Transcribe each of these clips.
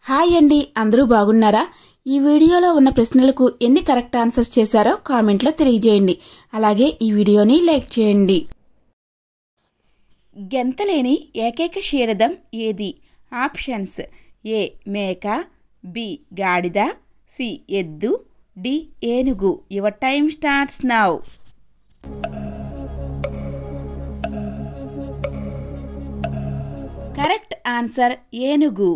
hi అండి అందరూ బాగున్నారా ఈ వీడియోలో ఉన్న ప్రశ్నలకు ఎన్ని కరెక్ట్ ఆన్సర్స్ చేశారో కామెంట్లో తెలియజేయండి అలాగే ఈ వీడియోని లైక్ చేయండి గెంతలేని ఏకైక క్షీరదం ఏది ఆప్షన్స్ ఏ మేక బి గాడిద సి ఎద్దు డి ఏనుగు your time starts now correct answer ఏనుగు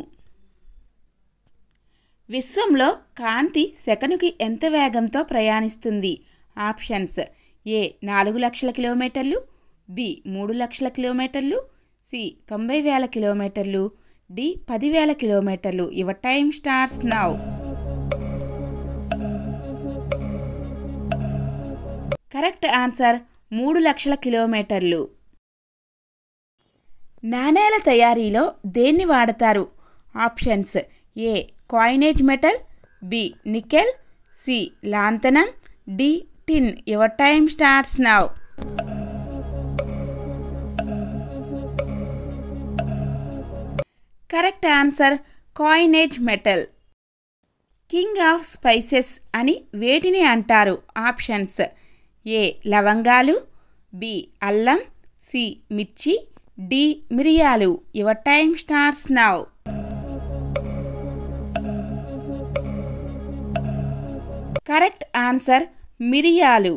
విశ్వంలో కాంతి సెకనుకి ఎంత వేగంతో ప్రయాణిస్తుంది ఆప్షన్స్ ఏ నాలుగు లక్షల కిలోమీటర్లు బి మూడు లక్షల కిలోమీటర్లు సి తొంభై వేల కిలోమీటర్లు డి పదివేల కిలోమీటర్లు your time stars now correct answer మూడు లక్షల కిలోమీటర్లు నాణేల తయారీలో దేన్ని వాడతారు options A coinage metal B nickel C lanthanum D tin your time starts now correct answer coinage metal king of spices అని వేటిని అంటారు ఆప్షన్స్ ఏ లవంగాలు బి అల్లం సి మిర్చి డి మిరియాలు your time starts now correct answer మిరియాలు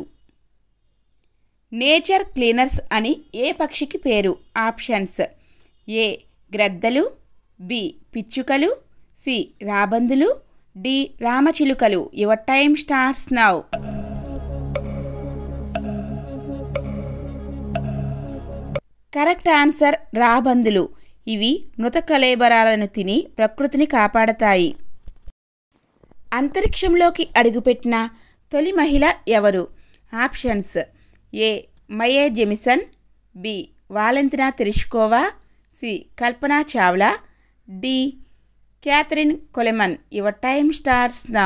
nature cleaners అని ఏ పక్షికి పేరు ఆప్షన్స్ ఏ గ్రద్దలు బి పిచ్చుకలు సి రాబందులు డి రామచిలుకలు your time starts now correct answer రాబందులు ఇవి మృత కలేబరాలను తిని ప్రకృతిని కాపాడతాయి అంతరిక్షంలోకి అడుగుపెట్టిన తొలి మహిళ ఎవరు options A Mae Jemison B Valentina Tereshkova C Kalpana Chawla D Katherine Coleman your time stars now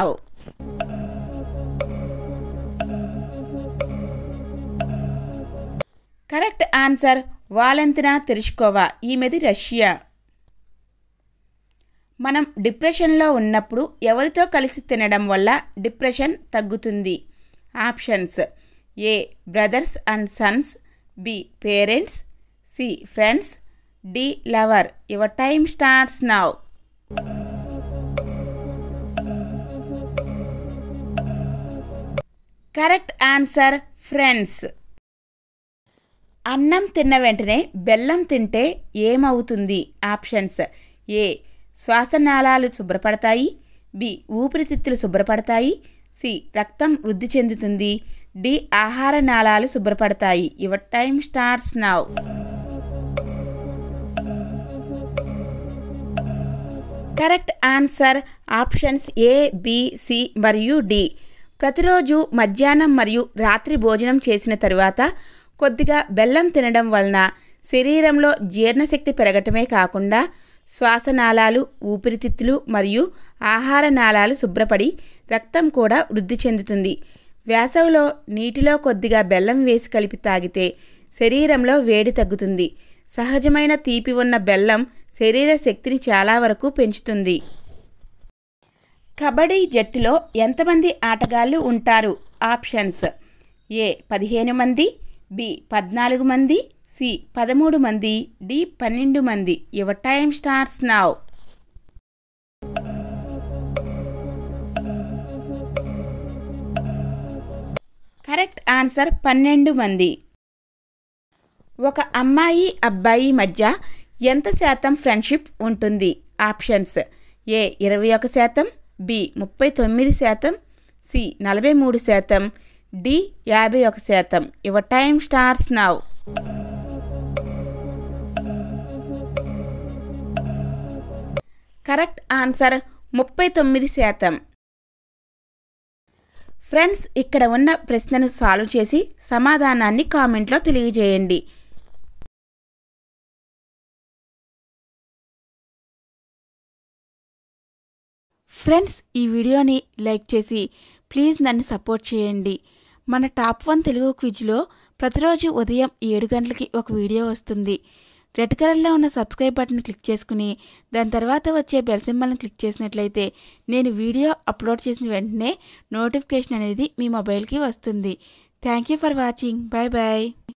correct answer Valentina Tereshkova ఈమెది రష్యా మనం డిప్రెషన్లో ఉన్నప్పుడు ఎవరితో కలిసి తినడం వల్ల డిప్రెషన్ తగ్గుతుంది options A brothers and sons B parents C friends D lover your time starts now correct answer friends అన్నం తిన్న వెంటనే బెల్లం తింటే ఏమవుతుంది ఆప్షన్స్ ఏ శ్వాసనాళాలు శుభ్రపడతాయి బి ఊపిరితిత్తులు శుభ్రపడతాయి సి రక్తం వృద్ధి చెందుతుంది డి ఆహార నాళాలు శుభ్రపడతాయి your time starts now correct answer options A B C మరియు డి ప్రతిరోజు మధ్యాహ్నం మరియు రాత్రి భోజనం చేసిన తరువాత కొద్దిగా బెల్లం తినడం వలన శరీరంలో జీర్ణశక్తి పెరగటమే కాకుండా శ్వాసనాళాలు ఊపిరితిత్తులు మరియు ఆహార నాళాలు శుభ్రపడి రక్తం కూడా వృద్ధి చెందుతుంది వేసవిలో నీటిలో కొద్దిగా బెల్లం వేసి కలిపి తాగితే శరీరంలో వేడి తగ్గుతుంది సహజమైన తీపి ఉన్న బెల్లం శరీర శక్తిని చాలా వరకు పెంచుతుంది కబడ్డీ జట్టులో ఎంతమంది ఆటగాళ్ళు ఉంటారు ఆప్షన్స్ ఏ పదిహేను మంది బి పద్నాలుగు మంది సి పదమూడు మంది డి పన్నెండు మంది your time starts now correct answer పన్నెండు మంది ఒక అమ్మాయి అబ్బాయి మధ్య ఎంత శాతం ఫ్రెండ్షిప్ ఉంటుంది ఆప్షన్స్ ఏ ఇరవై ఒక శాతం బి ముప్పై తొమ్మిది శాతం సి నలభై మూడు శాతం డి యాభై ఒక శాతం your time starts now correct answer ముప్పై తొమ్మిది శాతం ఫ్రెండ్స్ ఇక్కడ ఉన్న ప్రశ్నను సాల్వ్ చేసి సమాధానాన్ని కామెంట్లో తెలియజేయండి ఫ్రెండ్స్ ఈ వీడియోని లైక్ చేసి ప్లీజ్ నన్ను సపోర్ట్ చేయండి మన టాప్ వన్ తెలుగు క్విజ్లో ప్రతిరోజు ఉదయం ఏడు గంటలకి ఒక వీడియో వస్తుంది రెడ్ కలర్లో ఉన్న సబ్స్క్రైబ్ బటన్ క్లిక్ చేసుకుని దాని తర్వాత వచ్చే బెల్ సింబల్ని క్లిక్ చేసినట్లయితే నేను వీడియో అప్లోడ్ చేసిన వెంటనే నోటిఫికేషన్ అనేది మీ మొబైల్కి వస్తుంది thank you for watching bye bye